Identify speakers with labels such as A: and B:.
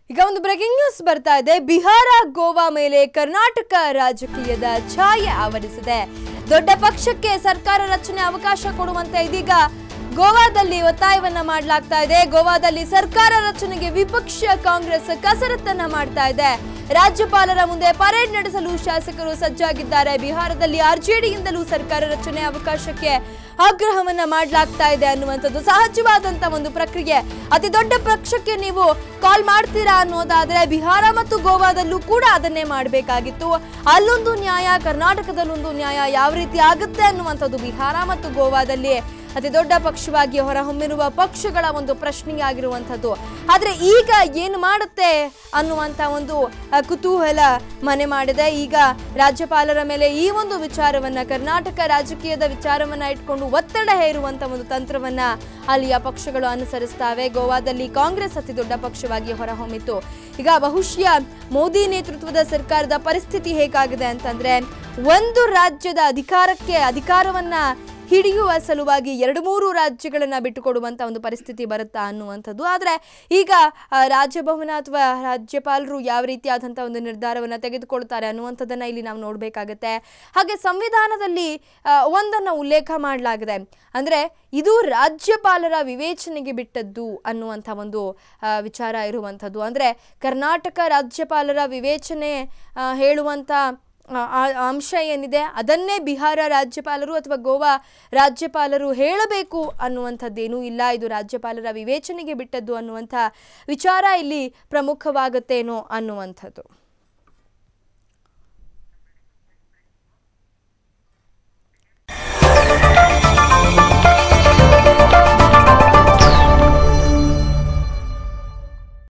A: ಈಗ ಒಂದು breaking news ಬರ್ತಾ ಇದೆ ಬಿಹಾರ ಗೋವಾ ಮೇಲೆ ಕರ್ನಾಟಕ ರಾಜಕೀಯದ ಛಾಯೆ ಆವರಿಸಿದೆ ದೊಡ್ಡ ಪಕ್ಷಕ್ಕೆ ಸರ್ಕಾರ ರಚನೆ ಅವಕಾಶ ಕೊಡುವಂತೆ ಇದೀಗ ಗೋವಾದಲ್ಲಿ ಒತ್ತಾಯವನ್ನ ಮಾಡಲಾಗ್ತಾ ಇದೆ ಗೋವಾದಲ್ಲಿ ಸರ್ಕಾರ ರಚನೆಗೆ ವಿಪಕ್ಷ ಕಾಂಗ್ರೆಸ್ ಕಸರತ್ತನ್ನ ಮಾಡ್ತಾ ಇದೆ ರಾಜ್ಯಪಾಲರ ಮುಂದೆ ಪರೇಡ್ ನಡೆಸಲು ಶಾಸಕರು ಸಜ್ಜಾಗಿದ್ದಾರೆ ಬಿಹಾರದಲ್ಲಿ ಆರ್ಜೆಡಿಯಿಂದಲೂ ಸರ್ಕಾರ ರಚನೆ ಅವಕಾಶಕ್ಕೆ ಆಗ್ರಹವನ್ನ ಮಾಡಲಾಗ್ತಾ ಇದೆ ಅನ್ನುವಂಥದ್ದು ಸಹಜವಾದಂತ ಒಂದು ಪ್ರಕ್ರಿಯೆ ಅತಿ ದೊಡ್ಡ ಪಕ್ಷಕ್ಕೆ ನೀವು ಕಾಲ್ ಮಾಡ್ತೀರಾ ಅನ್ನೋದಾದ್ರೆ ಬಿಹಾರ ಮತ್ತು ಗೋವಾದಲ್ಲೂ ಕೂಡ ಅದನ್ನೇ ಮಾಡಬೇಕಾಗಿತ್ತು ಅಲ್ಲೊಂದು ನ್ಯಾಯ ಕರ್ನಾಟಕದಲ್ಲೊಂದು ನ್ಯಾಯ ಯಾವ ರೀತಿ ಆಗುತ್ತೆ ಅನ್ನುವಂಥದ್ದು ಬಿಹಾರ ಮತ್ತು ಗೋವಾದಲ್ಲಿ ಅತಿ ದೊಡ್ಡ ಪಕ್ಷವಾಗಿ ಹೊರಹೊಮ್ಮಿರುವ ಪಕ್ಷಗಳ ಒಂದು ಪ್ರಶ್ನೆಯಾಗಿರುವಂಥದ್ದು ಆದರೆ ಈಗ ಏನು ಮಾಡುತ್ತೆ ಅನ್ನುವಂಥ ಒಂದು ಆ, ಕುತೂಹಲ ಮನೆ ಮಾಡಿದೆ ಈಗ ರಾಜ್ಯಪಾಲರ ಮೇಲೆ ಈ ಒಂದು ವಿಚಾರವನ್ನ ಕರ್ನಾಟಕ ರಾಜಕೀಯದ ವಿಚಾರವನ್ನ ಇಟ್ಕೊಂಡು ಒತ್ತಡ ಹೇರುವಂತ ಒಂದು ತಂತ್ರವನ್ನ ಅಲ್ಲಿಯ ಪಕ್ಷಗಳು ಅನುಸರಿಸ್ತಾವೆ ಗೋವಾದಲ್ಲಿ ಕಾಂಗ್ರೆಸ್ ಅತಿ ದೊಡ್ಡ ಪಕ್ಷವಾಗಿ ಹೊರಹೊಮ್ಮಿತು ಈಗ ಬಹುಶಃ ಮೋದಿ ನೇತೃತ್ವದ ಸರ್ಕಾರದ ಪರಿಸ್ಥಿತಿ ಹೇಗಾಗಿದೆ ಅಂತಂದ್ರೆ ಒಂದು ರಾಜ್ಯದ ಅಧಿಕಾರಕ್ಕೆ ಅಧಿಕಾರವನ್ನ ಹಿಡಿಯುವ ಸಲುವಾಗಿ ಎರಡು ಮೂರು ರಾಜ್ಯಗಳನ್ನ ಬಿಟ್ಟುಕೊಡುವಂತ ಒಂದು ಪರಿಸ್ಥಿತಿ ಬರುತ್ತಾ ಅನ್ನುವಂಥದ್ದು ಆದರೆ ಈಗ ಆ, ರಾಜಭವನ ಅಥವಾ ರಾಜ್ಯಪಾಲರು ಯಾವ ರೀತಿಯಾದಂಥ ಒಂದು ನಿರ್ಧಾರವನ್ನು ತೆಗೆದುಕೊಳ್ತಾರೆ ಅನ್ನುವಂಥದ್ದನ್ನ ಇಲ್ಲಿ ನಾವು ನೋಡಬೇಕಾಗತ್ತೆ ಹಾಗೆ ಸಂವಿಧಾನದಲ್ಲಿ ಆ, ಒಂದನ್ನ ಉಲ್ಲೇಖ ಮಾಡಲಾಗಿದೆ ಅಂದ್ರೆ ಇದು ರಾಜ್ಯಪಾಲರ ವಿವೇಚನೆಗೆ ಬಿಟ್ಟದ್ದು ಅನ್ನುವಂಥ ಒಂದು ಆ, ವಿಚಾರ ಇರುವಂಥದ್ದು ಅಂದ್ರೆ ಕರ್ನಾಟಕ ರಾಜ್ಯಪಾಲರ ವಿವೇಚನೆ ಆ, ಹೇಳುವಂಥ ಆ ಆ ಅಂಶ ಏನಿದೆ ಅದನ್ನೇ ಬಿಹಾರ ರಾಜ್ಯಪಾಲರು ಅಥವಾ ಗೋವಾ ರಾಜ್ಯಪಾಲರು ಹೇಳಬೇಕು ಅನ್ನುವಂಥದ್ದೇನೂ ಇಲ್ಲ ಇದು ರಾಜ್ಯಪಾಲರ ವಿವೇಚನೆಗೆ ಬಿಟ್ಟದ್ದು ಅನ್ನುವಂಥ ವಿಚಾರ ಇಲ್ಲಿ ಪ್ರಮುಖವಾಗುತ್ತೇನೋ ಅನ್ನುವಂಥದ್ದು